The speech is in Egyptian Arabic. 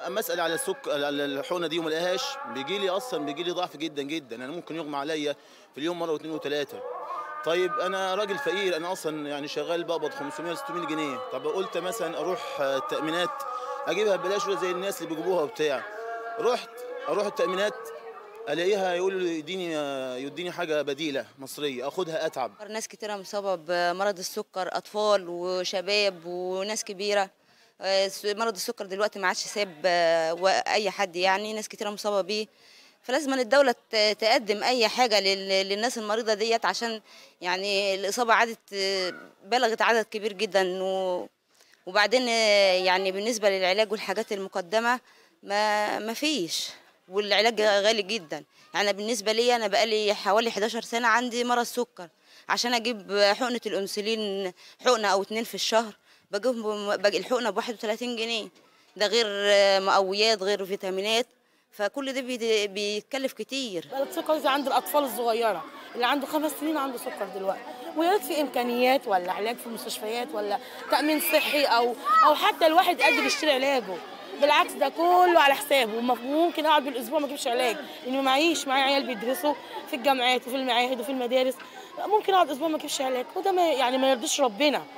اما اسال على السك على الحقنه دي وما الاقيهاش بيجي لي اصلا بيجي لي ضعف جدا جدا انا ممكن يغمى عليا في اليوم مره واثنين وثلاثه طيب انا راجل فقير انا اصلا يعني شغال بقبض 500 600 جنيه طب قلت مثلا اروح آه، التامينات اجيبها ببلاش ولا زي الناس اللي بيجيبوها وبتاع رحت اروح التامينات الاقيها يقولوا لي يديني آه، يديني حاجه بديله مصريه اخدها اتعب ناس كتيرة مصابة بمرض السكر أطفال وشباب وناس كبيرة آه، مرض السكر دلوقتي ما عادش ساب آه، و- أي حد يعني ناس كتيرة مصابة بيه فلازم أن الدولة ت- تقدم أي حاجة لل- للناس المريضة ديت عشان يعني الإصابة عادت آه، بلغت عدد كبير جدا و- وبعدين آه، يعني بالنسبة للعلاج والحاجات المقدمة ما ما فيش والعلاج غالي جدا يعني بالنسبة لي أنا بقالي حوالي 11 سنة عندي مرض سكر عشان أجيب حقنة الأنسولين حقنة أو اتنين في الشهر بجيب باجي الحقنة ب 31 جنيه ده غير آه، مقويات غير فيتامينات فكل ده بيت- بيتكلف كتير بلد سكر زي عند الاطفال الصغيره اللي عنده خمس سنين عنده سكر دلوقتي ويا ريت في امكانيات ولا علاج في المستشفيات ولا تامين صحي او او حتى الواحد قادر يشتري علاجه بالعكس ده كله على حسابه وم- وممكن اقعد بالاسبوع ما اجيبش علاج لاني ما معيش معايا عيال بيدرسوا في الجامعات وفي المعاهد وفي المدارس ممكن اقعد اسبوع ما اجيبش علاج وده ما يعني ما يرضيش ربنا